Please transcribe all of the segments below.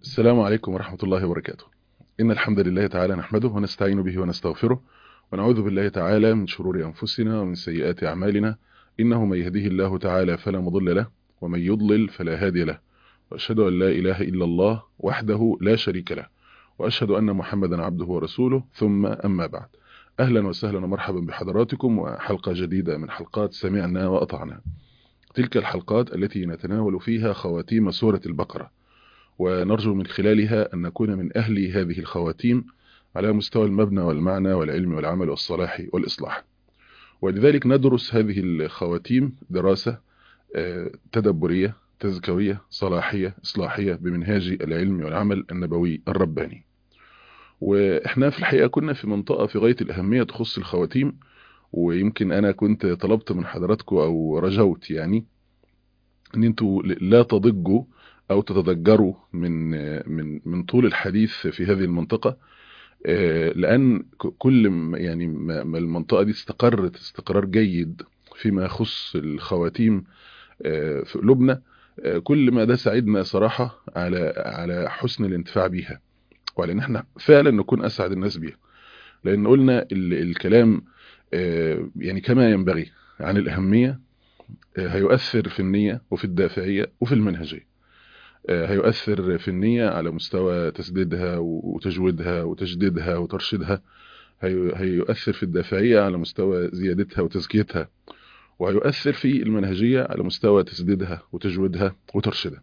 السلام عليكم ورحمة الله وبركاته إن الحمد لله تعالى نحمده ونستعين به ونستغفره ونعوذ بالله تعالى من شرور أنفسنا ومن سيئات أعمالنا إنه من يهده الله تعالى فلا مضل له ومن يضلل فلا هادي له وأشهد أن لا إله إلا الله وحده لا شريك له وأشهد أن محمدا عبده ورسوله ثم أما بعد أهلا وسهلا ومرحبا بحضراتكم وحلقة جديدة من حلقات سمعنا وأطعنا تلك الحلقات التي نتناول فيها خواتيم سورة البقرة ونرجو من خلالها أن نكون من أهل هذه الخواتيم على مستوى المبنى والمعنى والعلم والعمل والصلاح والإصلاح ولذلك ندرس هذه الخواتيم دراسة تدبرية تزكوية صلاحية إصلاحية بمنهاج العلم والعمل النبوي الرباني وإحنا في الحقيقة كنا في منطقة في غاية الأهمية تخص الخواتيم ويمكن أنا كنت طلبت من حضراتكم أو رجوت يعني أن أنتوا لا تضجوا أو تتذكروا من من من طول الحديث في هذه المنطقة لأن كل ما يعني ما المنطقة دي استقرت استقرار جيد فيما يخص الخواتيم في قلوبنا كل ما ده ساعدنا صراحة على على حسن الانتفاع بيها وعلى ان احنا فعلا نكون اسعد الناس بيها لان قلنا الكلام يعني كما ينبغي عن الاهمية هيؤثر في النية وفي الدافعية وفي المنهجية هيؤثر في النية على مستوى تسديدها وتجويدها وتجديدها وترشيدها هيؤثر في الدافعية على مستوى زيادتها وتزكيتها وهيؤثر في المنهجية على مستوى تسديدها وتجويدها وترشيدها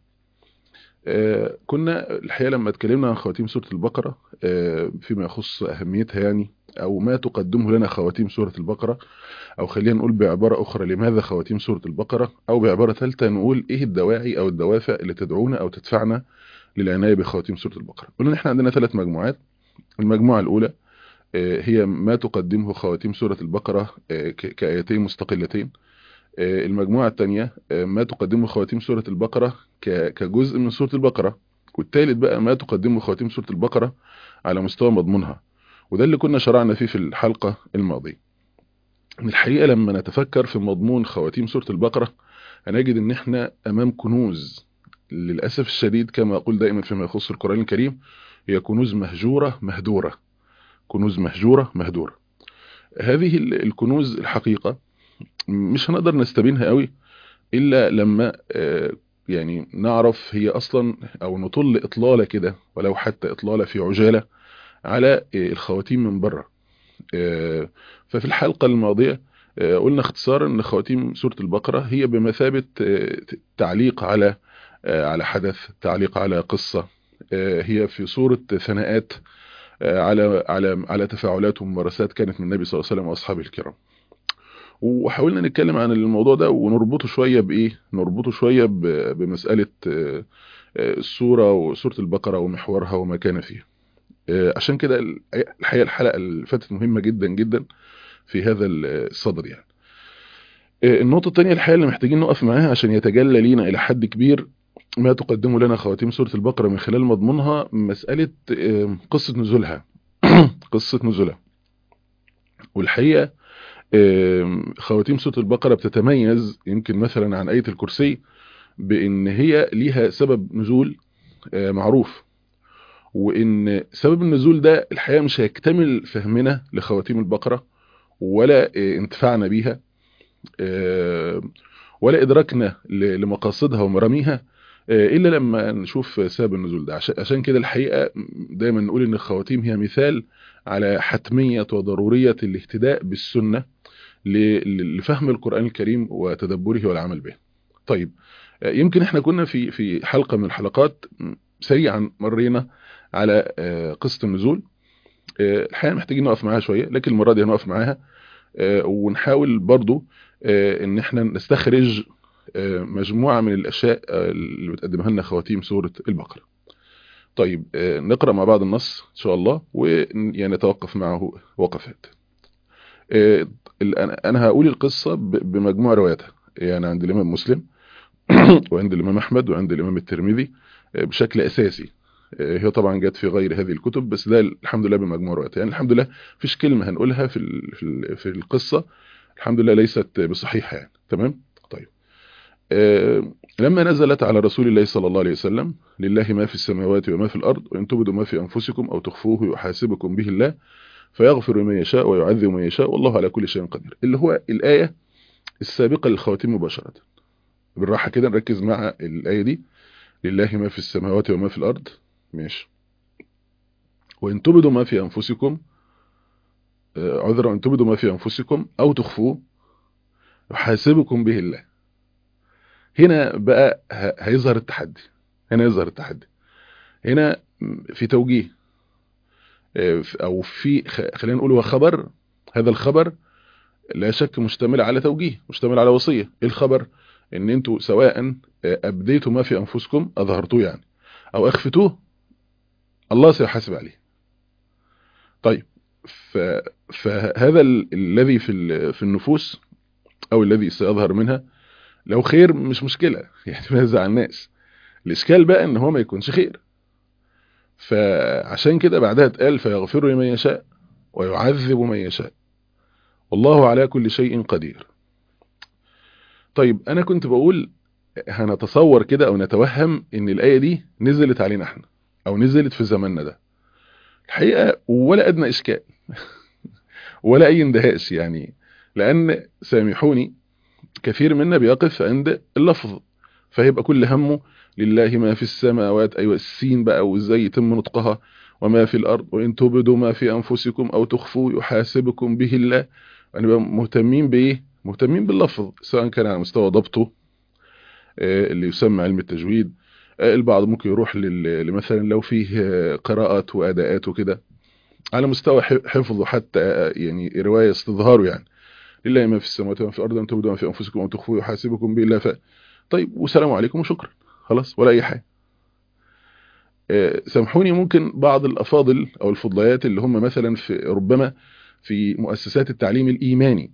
كنا الحقيقة لما اتكلمنا عن خواتيم سورة البقرة فيما يخص أهميتها يعني أو ما تقدمه لنا خواتيم سورة البقرة أو خلينا نقول بعبارة أخرى لماذا خواتيم سورة البقرة أو بعبارة ثالثة نقول إيه الدواعي أو الدوافع اللي تدعونا أو تدفعنا للعناية بخواتيم سورة البقرة قلنا إن إحنا عندنا ثلاث مجموعات المجموعة الأولى هي ما تقدمه خواتيم سورة البقرة كآيتين مستقلتين المجموعة الثانية ما تقدمه خواتيم سورة البقرة كجزء من سورة البقرة والثالث بقى ما تقدمه خواتيم سورة البقرة على مستوى مضمونها وده اللي كنا شرعنا فيه في الحلقة الماضية من الحقيقة لما نتفكر في مضمون خواتيم سورة البقرة هنجد ان احنا امام كنوز للأسف الشديد كما أقول دائما فيما يخص القرآن الكريم هي كنوز مهجورة مهدورة كنوز مهجورة مهدورة هذه الكنوز الحقيقة مش هنقدر نستبينها قوي إلا لما يعني نعرف هي أصلا أو نطل إطلالة كده ولو حتى إطلالة في عجالة على الخواتيم من بره ففي الحلقة الماضية قلنا اختصارا ان خواتيم سورة البقرة هي بمثابة تعليق على على حدث تعليق على قصة هي في صورة ثناءات على على على تفاعلات وممارسات كانت من النبي صلى الله عليه وسلم واصحابه الكرام وحاولنا نتكلم عن الموضوع ده ونربطه شوية بايه نربطه شوية بمسألة السورة وسورة البقرة ومحورها وما كان فيه عشان كده الحقيقة الحلقة اللي فاتت مهمة جدا جدا في هذا الصدر يعني النقطة الثانية الحقيقة اللي محتاجين نقف معاها عشان يتجلى لينا إلى حد كبير ما تقدمه لنا خواتيم سورة البقرة من خلال مضمونها مسألة قصة نزولها قصة نزولها والحقيقة خواتيم سورة البقرة بتتميز يمكن مثلا عن آية الكرسي بأن هي ليها سبب نزول معروف وان سبب النزول ده الحقيقه مش هيكتمل فهمنا لخواتيم البقره ولا انتفاعنا بيها ولا ادراكنا لمقاصدها ومراميها الا لما نشوف سبب النزول ده عشان كده الحقيقه دايما نقول ان الخواتيم هي مثال على حتميه وضروريه الاهتداء بالسنه لفهم القران الكريم وتدبره والعمل به طيب يمكن احنا كنا في في حلقه من الحلقات سريعا مرينا على قصة النزول الحقيقة محتاجين نقف معاها شوية لكن المرة دي هنقف معاها ونحاول برضو ان احنا نستخرج مجموعة من الاشياء اللي بتقدمها لنا خواتيم سورة البقرة طيب نقرأ مع بعض النص ان شاء الله ونتوقف معه وقفات انا هقول القصة بمجموعة رواياتها يعني عند الامام مسلم وعند الامام احمد وعند الامام الترمذي بشكل اساسي هي طبعا جت في غير هذه الكتب بس ده الحمد لله بمجموع روايات يعني الحمد لله فيش كلمة هنقولها في في في القصة الحمد لله ليست بصحيحة يعني تمام طيب لما نزلت على رسول الله صلى الله عليه وسلم لله ما في السماوات وما في الأرض وإن تبدوا ما في أنفسكم أو تخفوه يحاسبكم به الله فيغفر من يشاء ويعذب من يشاء والله على كل شيء قدير اللي هو الآية السابقة للخواتيم مباشرة بالراحة كده نركز مع الآية دي لله ما في السماوات وما في الأرض ماشي وإن تبدوا ما في أنفسكم عذرا أن تبدوا ما في أنفسكم أو تخفوه يحاسبكم به الله هنا بقى هيظهر التحدي هنا يظهر التحدي هنا في توجيه او في خلينا نقول هو خبر هذا الخبر لا شك مشتمل على توجيه مشتمل على وصية ايه الخبر ان انتوا سواء ابديتوا ما في انفسكم اظهرتوه يعني او اخفتوه الله سيحاسب عليه طيب فهذا الذي في في النفوس او الذي سيظهر منها لو خير مش مشكلة يعني ما يزعل الناس الاشكال بقى ان هو ما يكونش خير فعشان كده بعدها اتقال فيغفر لمن يشاء ويعذب من يشاء والله على كل شيء قدير طيب انا كنت بقول هنتصور كده او نتوهم ان الايه دي نزلت علينا احنا او نزلت في زماننا ده الحقيقه ولا ادنى اشكال ولا اي اندهاش يعني لان سامحوني كثير منا بيقف عند اللفظ فهيبقى كل همه لله ما في السماوات ايوه السين بقى وازاي يتم نطقها وما في الارض وان تبدوا ما في انفسكم او تخفوا يحاسبكم به الله نبقى مهتمين بايه مهتمين باللفظ سواء كان على مستوى ضبطه اللي يسمى علم التجويد البعض ممكن يروح لمثلا لو فيه قراءات واداءات وكده على مستوى حفظه حتى يعني روايه استظهاره يعني لله ما في السماوات وما في الارض ان تبدوا ما في انفسكم او تخفوا يحاسبكم به الله ف طيب والسلام عليكم وشكرا خلاص ولا اي حاجه سامحوني ممكن بعض الافاضل او الفضليات اللي هم مثلا في ربما في مؤسسات التعليم الايماني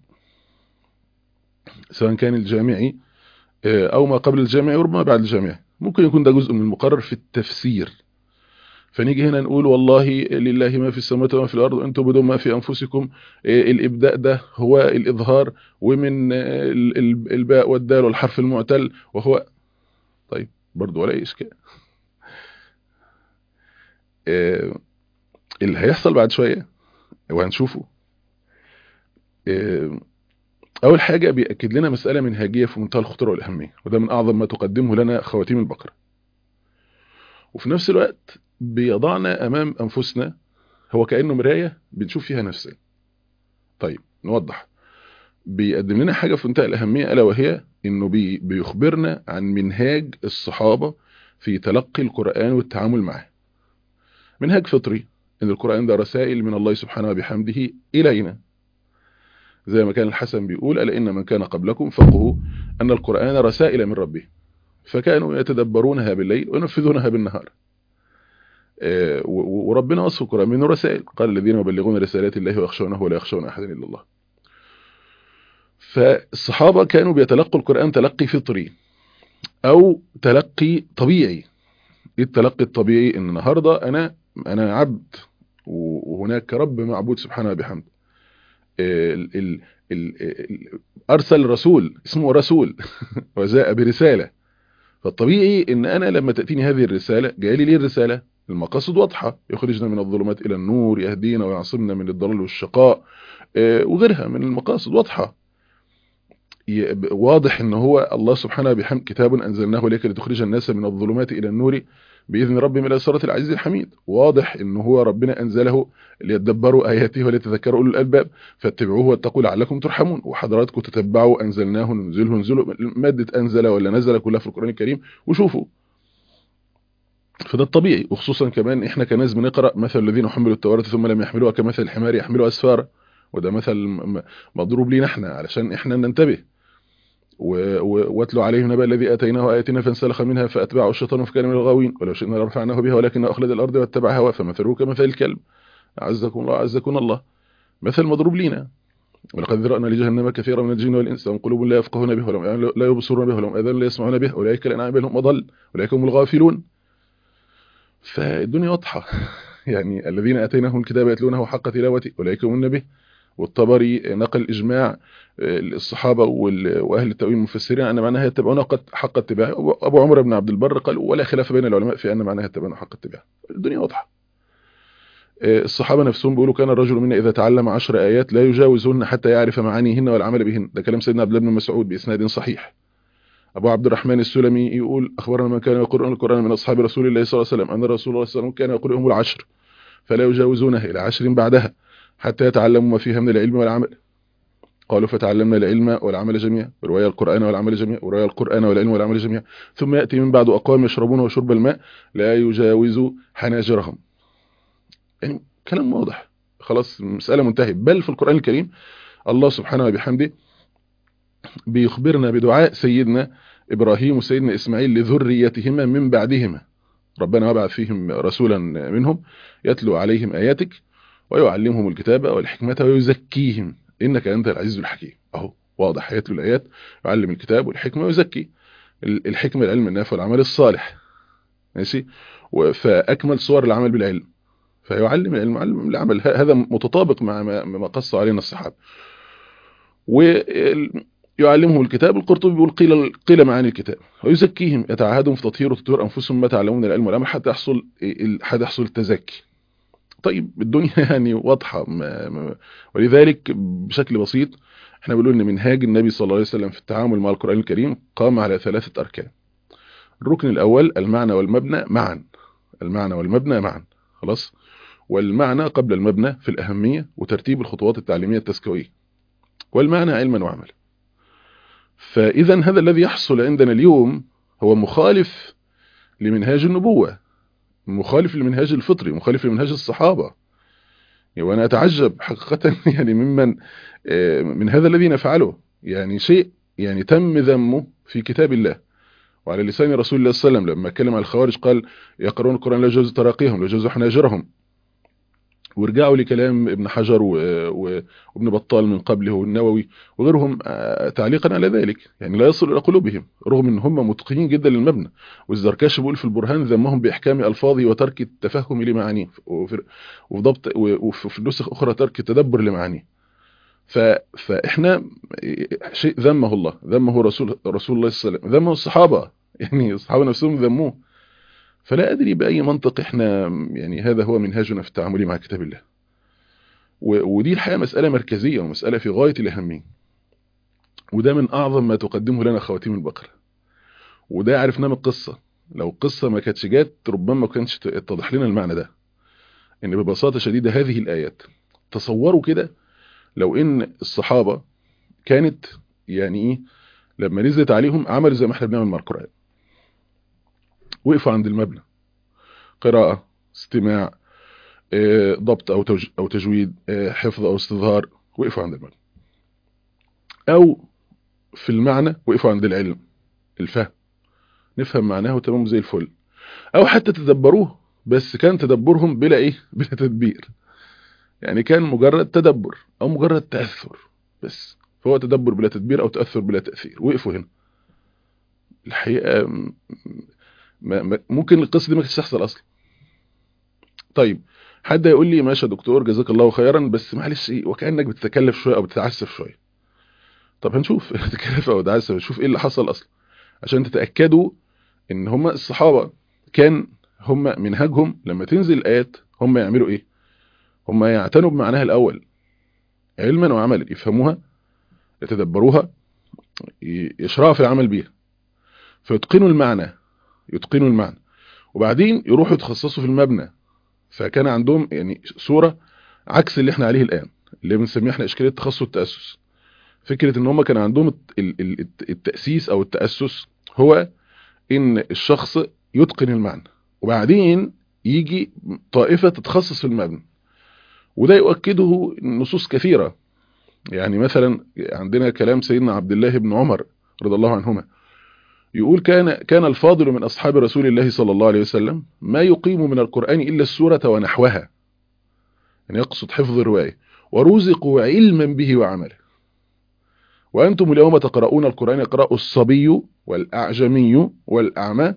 سواء كان الجامعي او ما قبل الجامعي وربما بعد الجامعي ممكن يكون ده جزء من المقرر في التفسير فنيجي هنا نقول والله لله ما في السماوات وما في الارض وان تبدوا ما في انفسكم الابداء ده هو الاظهار ومن الباء والدال والحرف المعتل وهو طيب برضه ولا اي اشكال اللي هيحصل بعد شويه وهنشوفه اول حاجه بياكد لنا مساله منهجيه في منتهى الخطوره والاهميه وده من اعظم ما تقدمه لنا خواتيم البقره وفي نفس الوقت بيضعنا امام انفسنا هو كانه مرايه بنشوف فيها نفسنا طيب نوضح بيقدم لنا حاجه في منتهى الاهميه الا وهي انه بي بيخبرنا عن منهاج الصحابه في تلقي القران والتعامل معه منهاج فطري ان القران ده رسائل من الله سبحانه وبحمده الينا زي ما كان الحسن بيقول الا ان من كان قبلكم فقهوا ان القران رسائل من ربه فكانوا يتدبرونها بالليل وينفذونها بالنهار وربنا وصف القرآن منه رسائل قال الذين يبلغون رسالات الله ويخشونه ولا يخشون أحدا إلا الله فالصحابة كانوا بيتلقوا القرآن تلقي فطري أو تلقي طبيعي إيه التلقي الطبيعي إن النهاردة أنا أنا عبد وهناك رب معبود سبحانه وبحمده ال ال ال أرسل رسول اسمه رسول وجاء برسالة فالطبيعي إن أنا لما تأتيني هذه الرسالة جاي لي ليه الرسالة المقاصد واضحة يخرجنا من الظلمات إلى النور يهدينا ويعصمنا من الضلال والشقاء وغيرها من المقاصد واضحة واضح ان هو الله سبحانه بحمد كتاب انزلناه اليك لتخرج الناس من الظلمات الى النور باذن ربهم الى صراط العزيز الحميد واضح ان هو ربنا انزله ليتدبروا اياته وليتذكروا اولو الالباب فاتبعوه واتقوا لعلكم ترحمون وحضراتكم تتبعوا انزلناه ننزله ننزله ماده انزل ولا نزل كلها في القران الكريم وشوفوا فده الطبيعي وخصوصا كمان احنا كناس بنقرا مثل الذين حملوا التوراة ثم لم يحملوها كمثل الحمار يحملوا اسفارا وده مثل مضروب لينا احنا علشان احنا ننتبه واتلو عليهم نبأ الذي اتيناه اياتنا فانسلخ منها فاتبعه الشيطان فكان من الغاوين ولو شئنا لرفعناه بها ولكنه اخلد الارض واتبع هواه فمثله كمثل الكلب عزكم الله عزكم الله مثل مضروب لينا ولقد ذرأنا لجهنم كثيرا من الجن والانس لهم قلوب لا يفقهون بها ولهم لا يبصرون بها ولهم اذان لا يسمعون بها اولئك الانعام بل هم اضل اولئك هم الغافلون فالدنيا واضحة يعني الذين اتيناهم الكتاب يتلونه حق تلاوته اولئك هم به والطبري نقل إجماع الصحابة وأهل التأويل المفسرين أن معناها يتبعون حق اتباعه أبو عمر بن عبد البر قال ولا خلاف بين العلماء في أن معناها يتبعون حق اتباعه الدنيا واضحة الصحابة نفسهم بيقولوا كان الرجل منا إذا تعلم عشر آيات لا يجاوزهن حتى يعرف معانيهن والعمل بهن ده كلام سيدنا عبد الله بن مسعود بإسناد صحيح أبو عبد الرحمن السلمي يقول أخبرنا من كان يقرأ القرآن من أصحاب رسول الله صلى الله عليه وسلم أن رسول الله صلى الله عليه وسلم كان يقرأهم العشر فلا يجاوزونه إلى عشر بعدها حتى يتعلموا ما فيها من العلم والعمل قالوا فتعلمنا العلم والعمل جميعا ورواية القرآن والعمل جميعا ورواية القرآن والعلم والعمل جميعا ثم يأتي من بعد أقوام يشربون وشرب الماء لا يجاوز حناجرهم يعني كلام واضح خلاص مسألة منتهية بل في القرآن الكريم الله سبحانه وبحمده بيخبرنا بدعاء سيدنا إبراهيم وسيدنا إسماعيل لذريتهما من بعدهما ربنا وبعث فيهم رسولا منهم يتلو عليهم آياتك ويعلمهم الكتاب والحكمة ويزكيهم إنك أنت العزيز الحكيم أهو واضح يتلو الآيات يعلم الكتاب والحكمة ويزكي الحكمة العلم النافع والعمل الصالح ماشي فأكمل صور العمل بالعلم فيعلم العلم علم العمل هذا متطابق مع ما قص علينا الصحابة ويعلمهم الكتاب القرطبي بيقول قيل قيل معاني الكتاب ويزكيهم يتعهدهم في تطهير وتطهير انفسهم ما تعلمون العلم والعمل حتى يحصل حتى يحصل التزكي طيب الدنيا يعني واضحة ولذلك بشكل بسيط احنا بنقول ان منهاج النبي صلى الله عليه وسلم في التعامل مع القرآن الكريم قام على ثلاثة أركان الركن الأول المعنى والمبنى معا المعنى والمبنى معا خلاص والمعنى قبل المبنى في الأهمية وترتيب الخطوات التعليمية التزكوية والمعنى علما وعملا فإذا هذا الذي يحصل عندنا اليوم هو مخالف لمنهاج النبوة مخالف لمنهاج الفطري مخالف لمنهاج الصحابة وأنا أتعجب حقيقة يعني ممن من هذا الذي نفعله يعني شيء يعني تم ذمه في كتاب الله وعلى لسان رسول الله صلى الله عليه وسلم لما كلم عن الخوارج قال يقرؤون القرآن لا يجوز تراقيهم لا يجوز حناجرهم ورجعوا لكلام ابن حجر وابن بطال من قبله والنووي وغيرهم تعليقا على ذلك يعني لا يصل إلى قلوبهم رغم ان هم متقنين جدا للمبنى والزركاش بيقول في البرهان ذمهم بإحكام ألفاظه وترك التفهم لمعانيه وفي ضبط وفي النسخ أخرى ترك التدبر لمعانيه فإحنا شيء ذمه الله ذمه رسول رسول الله صلى الله عليه وسلم ذمه الصحابة يعني الصحابة نفسهم ذموه فلا أدري بأي منطق إحنا يعني هذا هو منهاجنا في التعامل مع كتاب الله ودي الحقيقة مسألة مركزية ومسألة في غاية الأهمية وده من أعظم ما تقدمه لنا خواتيم البقرة وده عرفناه من القصة لو القصة ما كانتش جات ربما ما كانتش اتضح لنا المعنى ده إن ببساطة شديدة هذه الآيات تصوروا كده لو إن الصحابة كانت يعني إيه لما نزلت عليهم عملوا زي ما احنا بنعمل مع القرآن وقفوا عند المبنى قراءة استماع ضبط أو أو تجويد حفظ أو استظهار وقفوا عند المبنى أو في المعنى وقفوا عند العلم الفهم نفهم معناه وتمام زي الفل أو حتى تدبروه بس كان تدبرهم بلا إيه بلا تدبير يعني كان مجرد تدبر أو مجرد تأثر بس فهو تدبر بلا تدبير أو تأثر بلا تأثير وقفوا هنا الحقيقة ما ممكن القصة دي ما كانتش تحصل اصلا طيب حد يقول لي ماشي يا دكتور جزاك الله خيرا بس معلش ايه وكانك بتتكلف شويه او بتتعسف شويه طب هنشوف تتكلف او تتعسف نشوف ايه اللي حصل اصلا عشان تتاكدوا ان هم الصحابه كان هم منهجهم لما تنزل الايات هم يعملوا ايه هم يعتنوا بمعناها الاول علما وعملا يفهموها يتدبروها يشرعوا في العمل بيها فيتقنوا المعنى يتقنوا المعنى وبعدين يروحوا يتخصصوا في المبنى فكان عندهم يعني صورة عكس اللي احنا عليه الآن اللي بنسميه احنا إشكالية التخصص والتأسس فكرة ان هم كان عندهم التأسيس او التأسس هو ان الشخص يتقن المعنى وبعدين يجي طائفة تتخصص في المبنى وده يؤكده نصوص كثيرة يعني مثلا عندنا كلام سيدنا عبد الله بن عمر رضي الله عنهما يقول كان كان الفاضل من أصحاب رسول الله صلى الله عليه وسلم ما يقيم من القرآن إلا السورة ونحوها يعني يقصد حفظ الرواية ورزقوا علما به وعمله وأنتم اليوم تقرؤون القرآن يقرأ الصبي والأعجمي والأعمى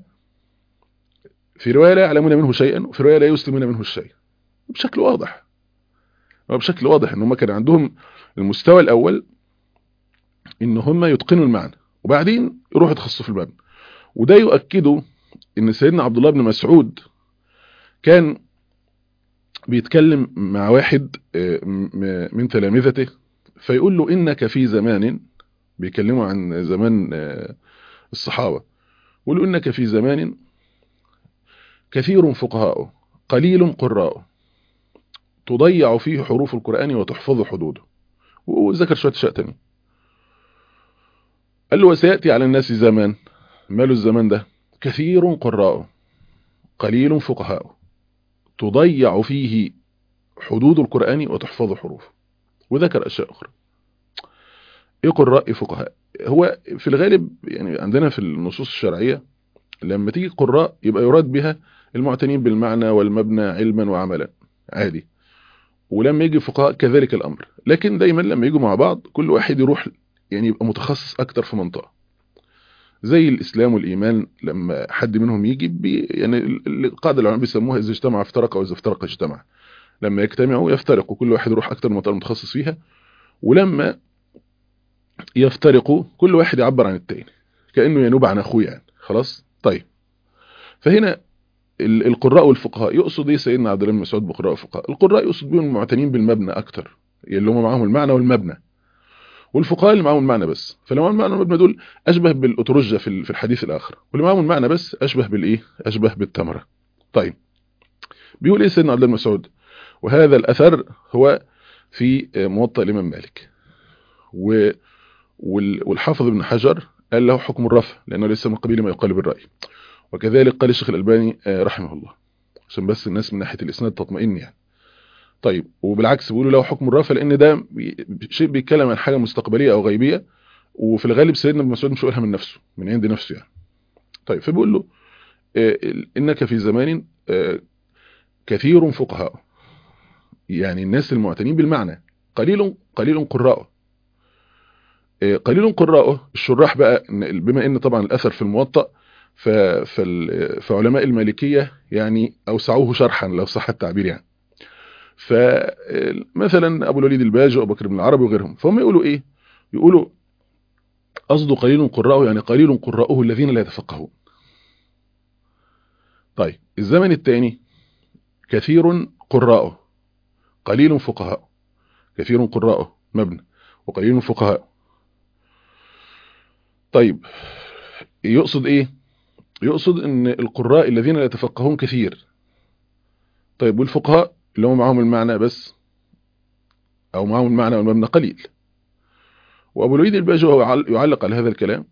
في رواية لا يعلمون منه شيئا وفي رواية لا يسلمون منه الشيء بشكل واضح هو بشكل واضح ان هم كان عندهم المستوى الاول ان هم يتقنوا المعنى وبعدين يروحوا يتخصصوا في المبنى وده يؤكده ان سيدنا عبد الله بن مسعود كان بيتكلم مع واحد من تلامذته فيقول له انك في زمان بيكلموا عن زمان الصحابة يقول له انك في زمان كثير فقهاء قليل قراء تضيع فيه حروف القرآن وتحفظ حدوده وذكر شوية اشياء تاني قال له وسيأتي على الناس زمان ماله الزمان ده كثير قراء قليل فقهاء تضيع فيه حدود القرآن وتحفظ حروفه وذكر أشياء أخرى ايه قراء فقهاء هو في الغالب يعني عندنا في النصوص الشرعية لما تيجي قراء يبقى يراد بها المعتنين بالمعنى والمبنى علما وعملا عادي ولما يجي فقهاء كذلك الأمر لكن دايما لما يجوا مع بعض كل واحد يروح يعني يبقى متخصص أكتر في منطقة زي الإسلام والإيمان لما حد منهم يجي بي يعني القاعدة العلماء بيسموها إذا اجتمع افترق أو إذا افترق اجتمع لما يجتمعوا يفترقوا كل واحد يروح أكتر منطقة متخصص فيها ولما يفترقوا كل واحد يعبر عن التاني كأنه ينوب عن أخوه يعني خلاص طيب فهنا القراء والفقهاء يقصد ايه سيدنا عبد الله بن مسعود بقراء والفقهاء القراء يقصد بهم المعتنين بالمبنى اكتر اللي هم معاهم المعنى والمبنى والفقهاء اللي معاهم المعنى بس فاللي معاهم المعنى والمبنى دول اشبه بالاترجه في الحديث الاخر واللي معاهم المعنى بس اشبه بالايه اشبه بالتمره طيب بيقول ايه سيدنا عبد الله بن مسعود وهذا الاثر هو في موطأ الامام مالك و والحافظ ابن حجر قال له حكم الرفع لانه ليس من قبيل ما يقال بالراي وكذلك قال الشيخ الألباني رحمه الله عشان بس الناس من ناحية الإسناد تطمئن يعني طيب وبالعكس بيقولوا له حكم الرفع لأن ده شيء بيتكلم عن حاجة مستقبلية أو غيبية وفي الغالب سيدنا ابن مسعود مش هيقولها من نفسه من عند نفسه يعني طيب فبيقول له إنك في زمان كثير فقهاء يعني الناس المعتنين بالمعنى قليل قليل قراء قليل قراءه الشراح بقى بما ان طبعا الاثر في الموطأ فعلماء المالكية يعني أوسعوه شرحا لو صح التعبير يعني فمثلا أبو الوليد الباجي وأبو بكر بن العربي وغيرهم فهم يقولوا إيه يقولوا قصده قليل قراءه يعني قليل قراءه الذين لا يتفقهون طيب الزمن الثاني كثير قراءه قليل فقهاء كثير قراءه مبنى وقليل فقهاء طيب يقصد ايه يقصد ان القراء الذين لا يتفقهون كثير طيب والفقهاء اللي هم معاهم المعنى بس او معاهم المعنى والمبنى قليل وابو الوليد الباجي وهو يعلق على هذا الكلام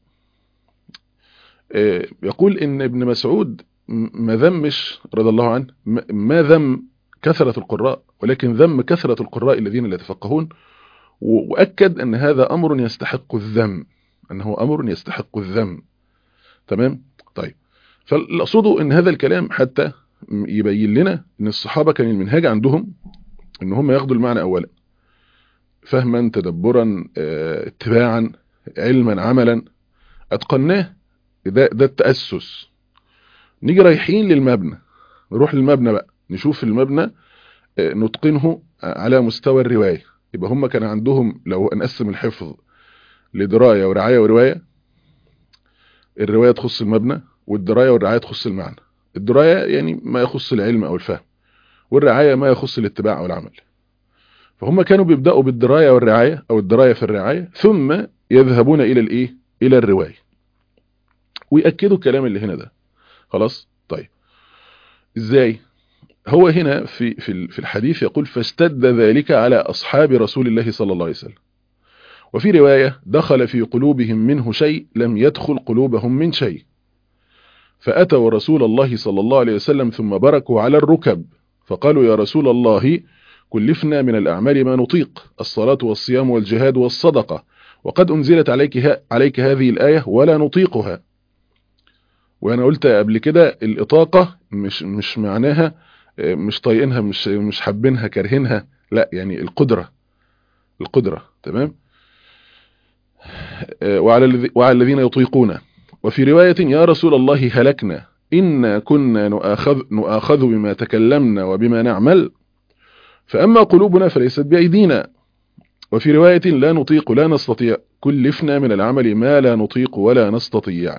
يقول ان ابن مسعود ما ذمش رضي الله عنه ما ذم كثرة القراء ولكن ذم كثرة القراء الذين لا يتفقهون وأكد أن هذا أمر يستحق الذم أنه أمر يستحق الذم تمام طيب فالأقصده أن هذا الكلام حتى يبين لنا أن الصحابة كان المنهاج عندهم أن هم ياخدوا المعنى أولا فهما تدبرا اتباعا علما عملا أتقناه ده, ده التأسس نيجي رايحين للمبنى نروح للمبنى بقى نشوف المبنى نتقنه على مستوى الرواية يبقى هم كان عندهم لو نقسم الحفظ لدراية ورعاية ورواية الرواية تخص المبنى والدراية والرعاية تخص المعنى الدراية يعني ما يخص العلم أو الفهم والرعاية ما يخص الاتباع أو العمل فهم كانوا بيبدأوا بالدراية والرعاية أو الدراية في الرعاية ثم يذهبون إلى الإيه إلى الرواية ويأكدوا الكلام اللي هنا ده خلاص طيب إزاي هو هنا في في في الحديث يقول فاشتد ذلك على أصحاب رسول الله صلى الله عليه وسلم وفي رواية دخل في قلوبهم منه شيء لم يدخل قلوبهم من شيء فأتوا رسول الله صلى الله عليه وسلم ثم بركوا على الركب فقالوا يا رسول الله كلفنا من الأعمال ما نطيق الصلاة والصيام والجهاد والصدقة وقد أنزلت عليك, عليك هذه الآية ولا نطيقها وأنا قلت قبل كده الإطاقة مش, مش معناها مش طايقينها مش, مش حابينها كارهينها لا يعني القدرة القدرة تمام وعلى, وعلى الذين يطيقون وفي رواية يا رسول الله هلكنا إنا كنا نؤاخذ, نؤاخذ بما تكلمنا وبما نعمل فأما قلوبنا فليست بأيدينا وفي رواية لا نطيق لا نستطيع كلفنا من العمل ما لا نطيق ولا نستطيع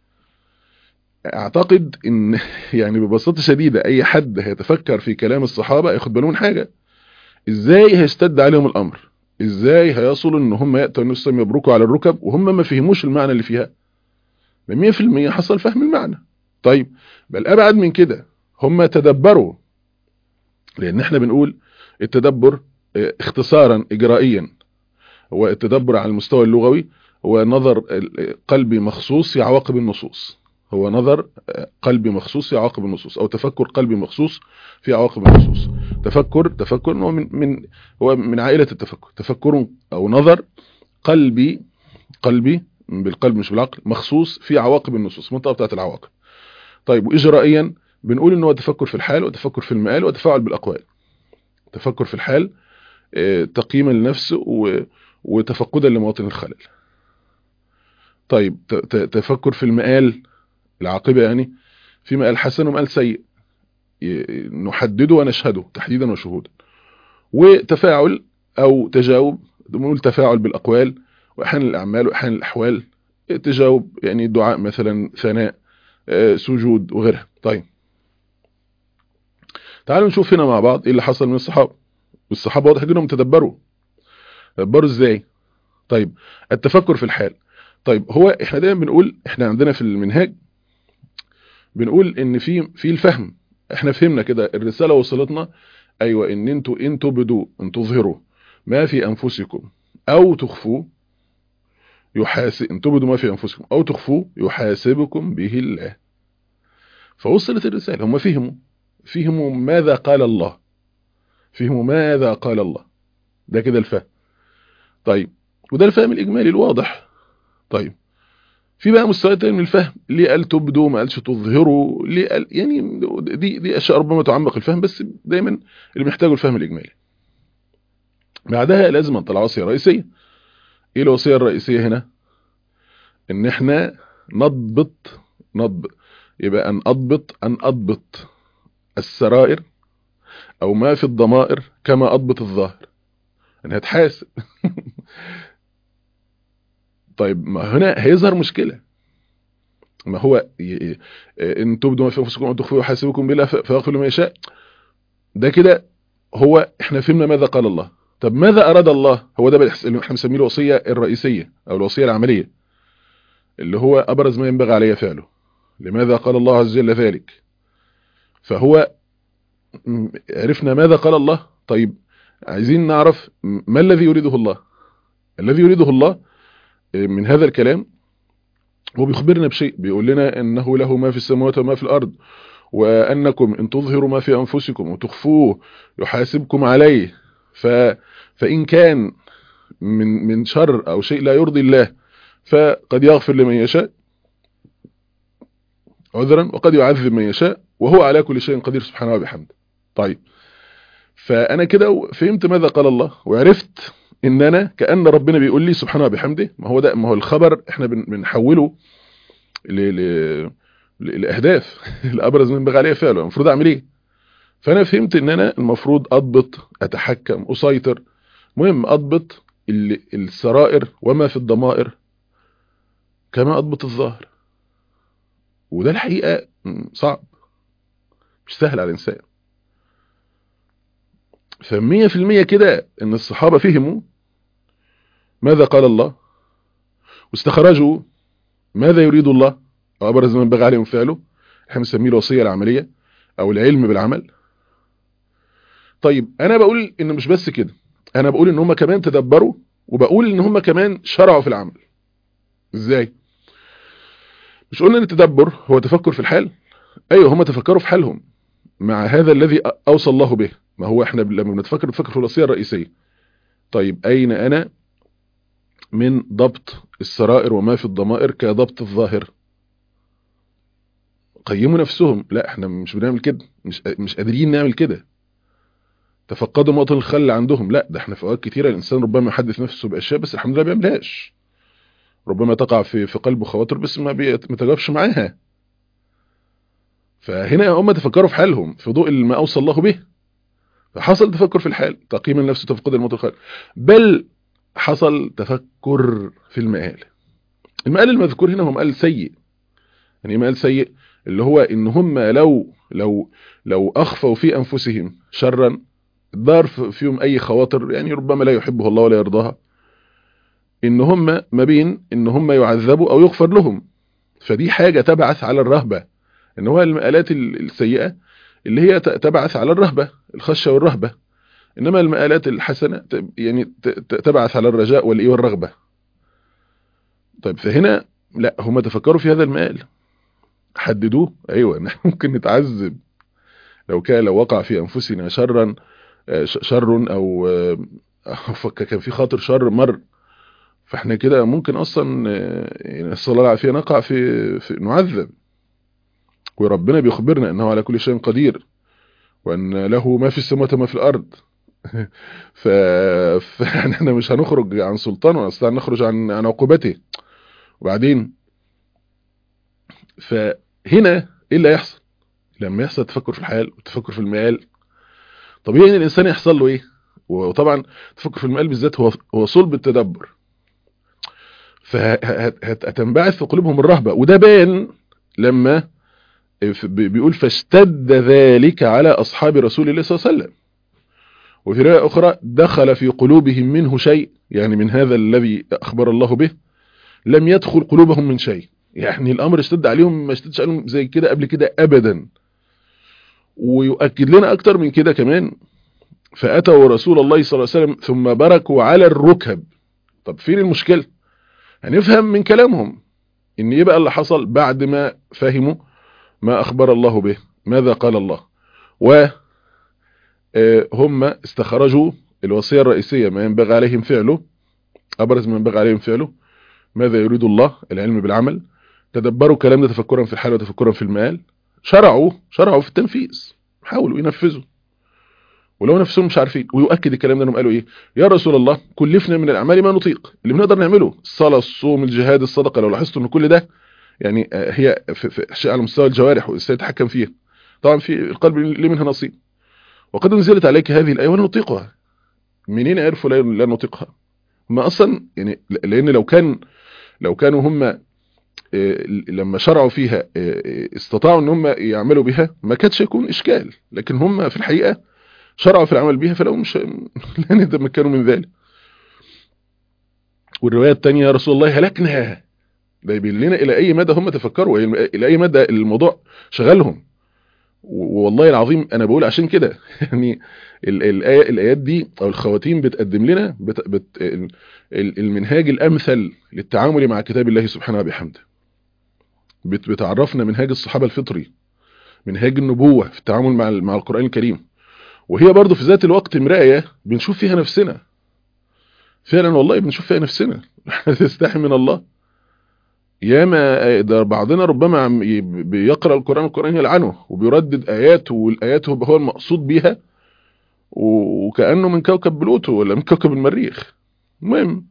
اعتقد ان يعني ببساطة شديدة اي حد هيتفكر في كلام الصحابة ياخد باله من حاجة ازاي هيشتد عليهم الامر ازاي هيصلوا ان هم يأتوا النسم يبركوا على الركب وهم ما فهموش المعنى اللي فيها ب 100% حصل فهم المعنى طيب بل ابعد من كده هم تدبروا لان احنا بنقول التدبر اختصارا اجرائيا هو التدبر على المستوى اللغوي هو نظر قلبي مخصوص في عواقب النصوص هو نظر قلبي مخصوص في عواقب النصوص او تفكر قلبي مخصوص في عواقب النصوص تفكر تفكر هو من من هو من عائله التفكر تفكر او نظر قلبي قلبي بالقلب مش بالعقل مخصوص في عواقب النصوص المنطقه بتاعت العواقب طيب واجرائيا بنقول ان هو تفكر في الحال وتفكر في المآل وتفاعل بالاقوال تفكر في الحال تقييما لنفسه وتفقدا لمواطن الخلل طيب تفكر في المآل العاقبة يعني في مآل حسن ومآل سيء نحدده ونشهده تحديدا وشهودا وتفاعل او تجاوب بنقول تفاعل بالاقوال واحيانا الاعمال واحيانا الاحوال تجاوب يعني دعاء مثلا ثناء سجود وغيرها طيب تعالوا نشوف هنا مع بعض ايه اللي حصل من الصحابه والصحابه واضح انهم تدبروا تدبروا ازاي طيب التفكر في الحال طيب هو احنا دايما بنقول احنا عندنا في المنهاج بنقول ان في في الفهم احنا فهمنا كده الرساله وصلتنا ايوه ان انتوا ان تبدوا ان تظهروا ما في انفسكم او تخفوه يحاسب ان تبدوا ما في انفسكم او تخفوه يحاسبكم به الله فوصلت الرساله هم فهموا فهموا ماذا قال الله فهموا ماذا قال الله ده كده الفهم طيب وده الفهم الاجمالي الواضح طيب في بقى مستويات تاني من الفهم ليه قال تبدوا ما قالش تظهروا ليه قال يعني دي دي اشياء ربما تعمق الفهم بس دايما اللي بنحتاجه الفهم الاجمالي بعدها لازم نطلع وصيه رئيسيه ايه الوصيه الرئيسيه هنا ان احنا نضبط نضبط يبقى ان اضبط ان اضبط السرائر او ما في الضمائر كما اضبط الظاهر انها تحاسب طيب ما هنا هيظهر مشكلة ما هو ان تبدوا ما في انفسكم ان تخفوا يحاسبكم بالله فيغفر لما يشاء ده كده هو احنا فهمنا ماذا قال الله طب ماذا اراد الله هو ده اللي احنا بنسميه الوصيه الرئيسيه او الوصيه العمليه اللي هو ابرز ما ينبغي علي فعله لماذا قال الله عز وجل ذلك فهو عرفنا ماذا قال الله طيب عايزين نعرف ما الذي يريده الله الذي يريده الله من هذا الكلام هو بيخبرنا بشيء بيقول لنا انه له ما في السماوات وما في الارض وانكم ان تظهروا ما في انفسكم وتخفوه يحاسبكم عليه ف فان كان من من شر او شيء لا يرضي الله فقد يغفر لمن يشاء عذرا وقد يعذب من يشاء وهو على كل شيء قدير سبحانه وبحمده طيب فانا كده فهمت ماذا قال الله وعرفت ان انا كان ربنا بيقول لي سبحانه وبحمده ما هو ده ما هو الخبر احنا بنحوله ل ل لاهداف الابرز من بغى عليه فعله المفروض اعمل ايه فانا فهمت ان انا المفروض اضبط اتحكم اسيطر مهم اضبط السرائر وما في الضمائر كما اضبط الظاهر وده الحقيقه صعب مش سهل على الانسان فمية في المية كده ان الصحابة فهموا ماذا قال الله واستخرجوا ماذا يريد الله او ابرز من بغى عليهم فعله احنا بنسميه الوصية العملية او العلم بالعمل طيب انا بقول ان مش بس كده انا بقول ان هم كمان تدبروا وبقول ان هم كمان شرعوا في العمل ازاي مش قلنا ان التدبر هو تفكر في الحال ايوه هم تفكروا في حالهم مع هذا الذي اوصى الله به ما هو احنا لما بنتفكر بنفكر في الوصيه الرئيسيه طيب اين انا من ضبط السرائر وما في الضمائر كضبط الظاهر قيموا نفسهم لا احنا مش بنعمل كده مش مش قادرين نعمل كده تفقدوا مواطن الخل عندهم لا ده احنا في اوقات كتيره الانسان ربما يحدث نفسه باشياء بس الحمد لله ما بيعملهاش ربما تقع في في قلبه خواطر بس ما بيتجاوبش معاها فهنا هم تفكروا في حالهم في ضوء ما اوصى الله به فحصل تفكر في الحال تقييم النفس وتفقد الموت الخالق بل حصل تفكر في المآل المآل المذكور هنا هو مآل سيء يعني مآل سيء اللي هو ان هم لو لو لو اخفوا في انفسهم شرا دار فيهم اي خواطر يعني ربما لا يحبه الله ولا يرضاها ان هم ما بين ان هم يعذبوا او يغفر لهم فدي حاجة تبعث على الرهبة ان هو المآلات السيئة اللي هي تبعث على الرهبة الخشية والرهبة انما المآلات الحسنة يعني تبعث على الرجاء والايه والرغبة طيب فهنا لا هم تفكروا في هذا المآل حددوه ايوه نحن ممكن نتعذب لو كان لو وقع في انفسنا شرا شر او كان في خاطر شر مر فاحنا كده ممكن اصلا يعني الصلاه العافيه نقع في, في نعذب وربنا بيخبرنا انه على كل شيء قدير وان له ما في السماوات وما في الارض ف... فاحنا مش هنخرج عن سلطانه اصلا نخرج عن عن عقوبته وبعدين فهنا ايه اللي هيحصل لما يحصل تفكر في الحال وتفكر في المآل طبيعي ان الانسان يحصل له ايه وطبعا تفكر في المآل بالذات هو هو صلب التدبر فهتنبعث في قلوبهم الرهبة وده بان لما بيقول فاشتد ذلك على أصحاب رسول الله صلى الله عليه وسلم وفي رواية أخرى دخل في قلوبهم منه شيء يعني من هذا الذي أخبر الله به لم يدخل قلوبهم من شيء يعني الأمر اشتد عليهم ما اشتدش عليهم زي كده قبل كده أبدا ويؤكد لنا أكتر من كده كمان فأتوا رسول الله صلى الله عليه وسلم ثم بركوا على الركب طب فين المشكلة هنفهم من كلامهم ان ايه بقى اللي حصل بعد ما فهموا ما اخبر الله به ماذا قال الله و هم استخرجوا الوصية الرئيسية ما ينبغي عليهم فعله ابرز ما ينبغي عليهم فعله ماذا يريد الله العلم بالعمل تدبروا الكلام ده تفكرا في الحال وتفكرا في المآل شرعوا شرعوا في التنفيذ حاولوا ينفذوا ولو نفسهم مش عارفين ويؤكد الكلام ده انهم قالوا ايه يا رسول الله كلفنا من الاعمال ما نطيق اللي بنقدر نعمله الصلاه الصوم الجهاد الصدقه لو لاحظتوا ان كل ده يعني هي في, في شيء على مستوى الجوارح وازاي يتحكم فيها طبعا في القلب ليه منها نصيب وقد انزلت عليك هذه الايه ولا نطيقها منين عرفوا لا نطيقها هم اصلا يعني لان لو كان لو كانوا هم لما شرعوا فيها استطاعوا ان هم يعملوا بها ما كانش يكون اشكال لكن هم في الحقيقه شرعوا في العمل بها فلو مش لن يتمكنوا من ذلك والرواية الثانية يا رسول الله هلكنا ده يبين لنا الى اي مدى هم تفكروا الى اي مدى الموضوع شغلهم والله العظيم انا بقول عشان كده يعني الآية الايات دي او الخواتيم بتقدم لنا بت بت المنهاج الامثل للتعامل مع كتاب الله سبحانه وبحمده بت بتعرفنا منهاج الصحابة الفطري منهاج النبوة في التعامل مع مع القرآن الكريم وهي برضه في ذات الوقت مراية بنشوف فيها نفسنا فعلا والله بنشوف فيها نفسنا تستحي من الله ياما ده بعضنا ربما بيقرأ القرآن القرآن يلعنه وبيردد آيات والآيات هو المقصود بيها وكأنه من كوكب بلوتو ولا من كوكب المريخ المهم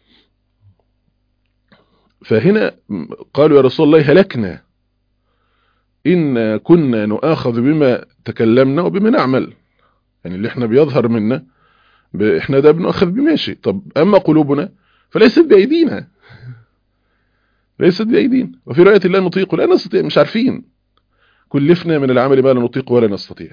فهنا قالوا يا رسول الله هلكنا إن كنا نؤاخذ بما تكلمنا وبما نعمل يعني اللي احنا بيظهر منا احنا ده بنؤخذ بماشي طب اما قلوبنا فليست بايدينا ليست بايدينا وفي روايه لا نطيق لا نستطيع مش عارفين كلفنا من العمل ما لا نطيق ولا نستطيع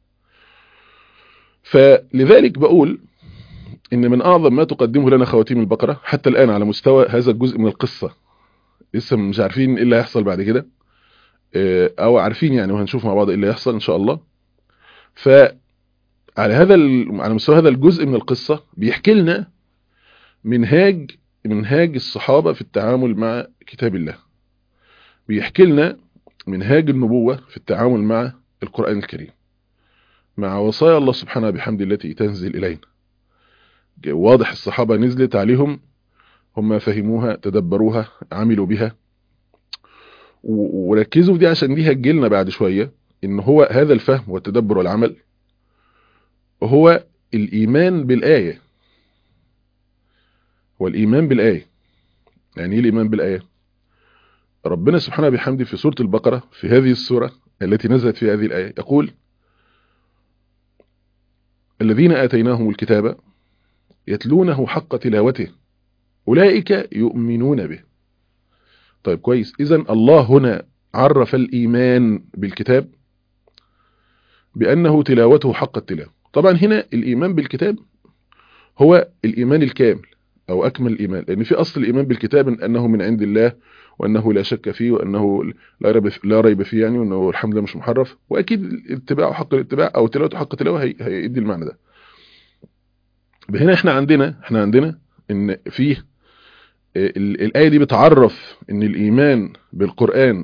فلذلك بقول ان من اعظم ما تقدمه لنا خواتيم البقره حتى الان على مستوى هذا الجزء من القصه لسه مش عارفين ايه اللي هيحصل بعد كده او عارفين يعني وهنشوف مع بعض ايه اللي هيحصل ان شاء الله ف على هذا على مستوى هذا الجزء من القصة بيحكي لنا منهاج منهاج الصحابة في التعامل مع كتاب الله بيحكي لنا منهاج النبوة في التعامل مع القرآن الكريم مع وصايا الله سبحانه بحمد التي تنزل إلينا واضح الصحابة نزلت عليهم هم فهموها تدبروها عملوا بها وركزوا في دي عشان دي هتجيلنا بعد شوية ان هو هذا الفهم والتدبر والعمل هو الإيمان بالآية هو الإيمان بالآية يعني إيه الإيمان بالآية ربنا سبحانه بحمده في سورة البقرة في هذه السورة التي نزلت في هذه الآية يقول الذين آتيناهم الكتاب يتلونه حق تلاوته أولئك يؤمنون به طيب كويس إذا الله هنا عرف الإيمان بالكتاب بأنه تلاوته حق التلاوة طبعا هنا الإيمان بالكتاب هو الإيمان الكامل أو أكمل الإيمان لأن في أصل الإيمان بالكتاب أنه من عند الله وأنه لا شك فيه وأنه لا ريب لا ريب فيه يعني وأنه الحمد لله مش محرف وأكيد اتباعه حق الاتباع أو تلاوته حق التلاوة هيدي المعنى ده هنا احنا عندنا احنا عندنا ان فيه الآية دي بتعرف ان الإيمان بالقرآن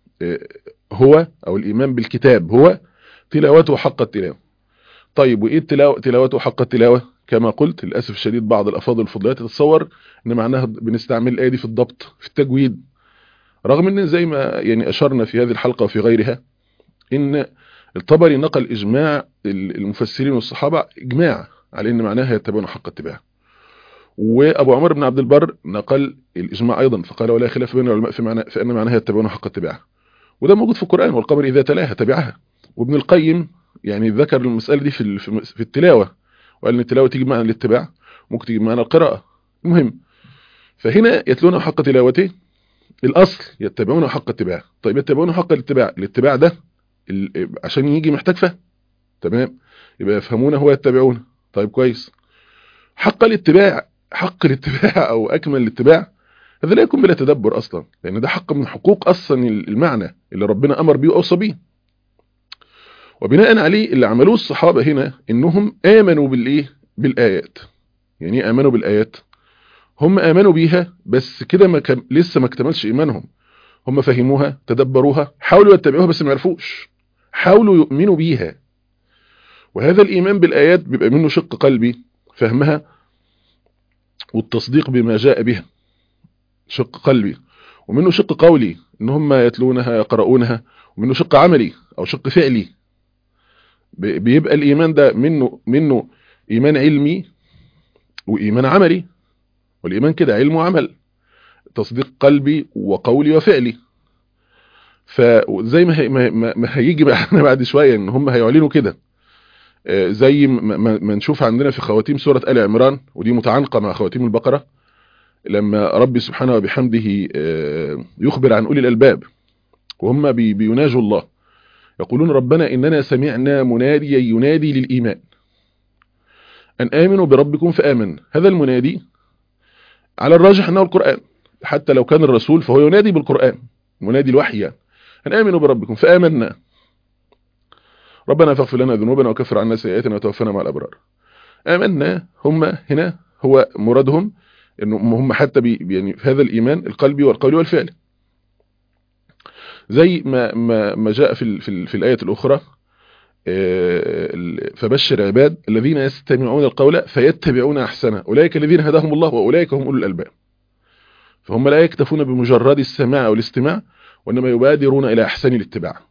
هو أو الإيمان بالكتاب هو تلاوته حق التلاوة طيب وإيه التلاوة تلاوته حق التلاوة كما قلت للأسف الشديد بعض الأفاضل الفضليات تتصور ان معناها بنستعمل الآية دي في الضبط في التجويد رغم ان زي ما يعني أشرنا في هذه الحلقة وفي غيرها ان الطبري نقل إجماع المفسرين والصحابة إجماع على ان معناها يتبعون حق اتباع وابو عمر بن عبد البر نقل الاجماع ايضا فقال ولا خلاف بين العلماء في معنى فان معناها يتبعون حق اتباع وده موجود في القران والقمر اذا تلاها تبعها وابن القيم يعني ذكر المساله دي في في التلاوه وقال ان التلاوه تيجي بمعنى الاتباع ممكن تيجي بمعنى القراءه المهم فهنا يتلون حق تلاوته الاصل يتبعون حق اتباع طيب يتبعون حق الاتباع الاتباع ده عشان يجي محتاج فهم تمام يبقى يفهمونه ويتبعونه طيب كويس حق الاتباع حق الاتباع او اكمل الاتباع هذا لا يكون بلا تدبر اصلا لان ده حق من حقوق اصلا المعنى اللي ربنا امر بيه واوصى بيه وبناء عليه اللي عملوه الصحابه هنا انهم امنوا بالايه بالايات يعني ايه امنوا بالايات هم امنوا بيها بس كده ما كان لسه ما اكتملش ايمانهم هم فهموها تدبروها حاولوا يتبعوها بس ما عرفوش حاولوا يؤمنوا بيها وهذا الإيمان بالآيات بيبقى منه شق قلبي فهمها والتصديق بما جاء بها شق قلبي ومنه شق قولي ان هم يتلونها يقرؤونها ومنه شق عملي او شق فعلي بيبقى الإيمان ده منه منه إيمان علمي وإيمان عملي والإيمان كده علم وعمل تصديق قلبي وقولي وفعلي فزي ما, هي ما, ما هيجي بقى بعد شوية ان هم هيعلنوا كده زي ما نشوف عندنا في خواتيم سورة آل عمران ودي متعانقة مع خواتيم البقرة لما ربي سبحانه وبحمده يخبر عن أولي الألباب وهم بيناجوا الله يقولون ربنا إننا سمعنا مناديا ينادي للإيمان أن آمنوا بربكم فآمن هذا المنادي على الراجح أنه القرآن حتى لو كان الرسول فهو ينادي بالقرآن منادي الوحي يعني. أن آمنوا بربكم فآمنا ربنا فاغفر لنا ذنوبنا وكفر عنا سيئاتنا وتوفنا مع الأبرار آمنا هم هنا هو مرادهم انه هم حتى بي يعني في هذا الإيمان القلبي والقولي والفعلي زي ما ما ما جاء في في, في الآية الأخرى فبشر عباد الذين يستمعون القول فيتبعون أحسنه أولئك الذين هداهم الله وأولئك هم أولو الألباب فهم لا يكتفون بمجرد السماع أو الاستماع وإنما يبادرون إلى أحسن الاتباع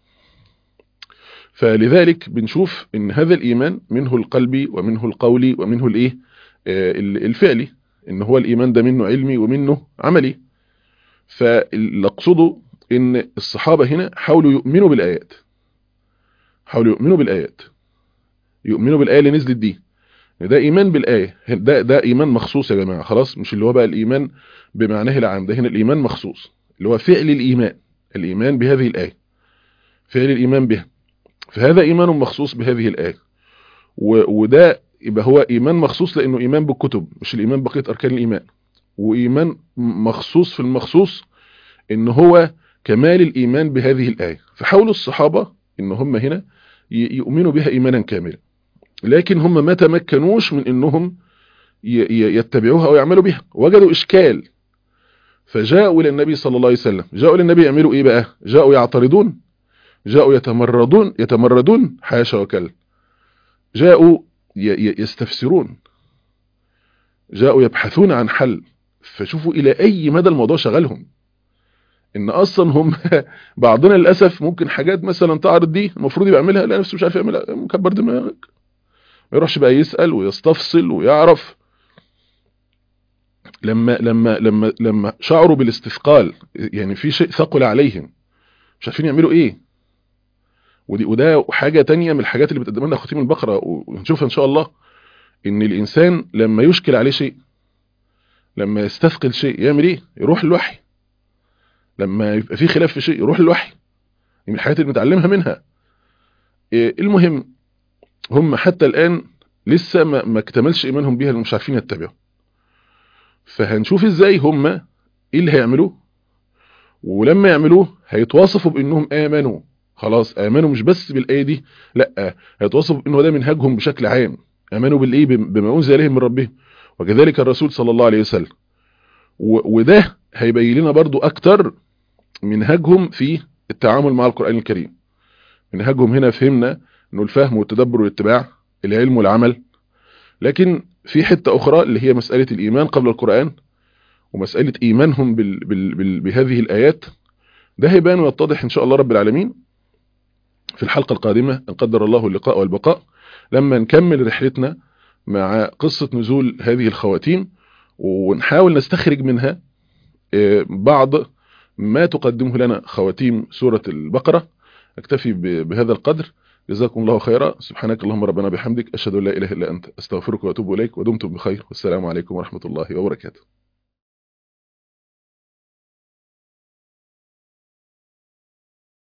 فلذلك بنشوف ان هذا الايمان منه القلبي ومنه القولي ومنه الايه الفعلي ان هو الايمان ده منه علمي ومنه عملي فاللي اقصده ان الصحابة هنا حاولوا يؤمنوا بالايات حاولوا يؤمنوا بالايات يؤمنوا بالايه اللي نزلت دي ده ايمان بالايه ده ده ايمان مخصوص يا جماعه خلاص مش اللي هو بقى الايمان بمعناه العام ده هنا الايمان مخصوص اللي هو فعل الايمان الايمان بهذه الايه فعل الايمان بها فهذا إيمان مخصوص بهذه الآية وده يبقى هو إيمان مخصوص لأنه إيمان بالكتب مش الإيمان بقية أركان الإيمان وإيمان مخصوص في المخصوص إن هو كمال الإيمان بهذه الآية فحاولوا الصحابة إن هم هنا يؤمنوا بها إيمانا كاملا لكن هم ما تمكنوش من إنهم يتبعوها أو يعملوا بها وجدوا إشكال فجاءوا للنبي صلى الله عليه وسلم جاءوا للنبي يعملوا إيه بقى جاءوا يعترضون جاءوا يتمردون يتمردون حاشا وكلا جاءوا يستفسرون جاءوا يبحثون عن حل فشوفوا الى اي مدى الموضوع شغلهم ان اصلا هم بعضنا للاسف ممكن حاجات مثلا تعرض دي المفروض يبقى يعملها لا نفسه مش عارف يعملها مكبر دماغك ما يروحش بقى يسال ويستفصل ويعرف لما لما لما لما شعروا بالاستثقال يعني في شيء ثقل عليهم مش عارفين يعملوا ايه ودي وده حاجة تانية من الحاجات اللي بتقدم لنا خواتيم البقرة ونشوفها ان شاء الله ان الانسان لما يشكل عليه شيء لما يستثقل شيء يعمل ايه يروح الوحي لما يبقى في خلاف في شيء يروح الوحي من الحاجات اللي بنتعلمها منها إيه المهم هم حتى الآن لسه ما, ما اكتملش إيمانهم بيها اللي مش عارفين يتبعوا فهنشوف ازاي هم ايه اللي هيعملوه ولما يعملوه هيتواصفوا بانهم امنوا خلاص امنوا مش بس بالايه دي لا هيتواصفوا بانه ده منهجهم بشكل عام امنوا بالايه بما انزل اليهم من ربهم وكذلك الرسول صلى الله عليه وسلم وده هيبين لنا برضو اكتر منهجهم في التعامل مع القرآن الكريم منهجهم هنا فهمنا انه الفهم والتدبر والاتباع العلم والعمل لكن في حتة اخرى اللي هي مسألة الايمان قبل القرآن ومسألة ايمانهم بال بال بال بهذه الايات ده هيبان ويتضح ان شاء الله رب العالمين في الحلقة القادمة ان قدر الله اللقاء والبقاء لما نكمل رحلتنا مع قصة نزول هذه الخواتيم ونحاول نستخرج منها بعض ما تقدمه لنا خواتيم سورة البقرة اكتفي بهذا القدر جزاكم الله خيرا سبحانك اللهم ربنا بحمدك أشهد أن لا إله إلا أنت أستغفرك وأتوب إليك ودمتم بخير والسلام عليكم ورحمة الله وبركاته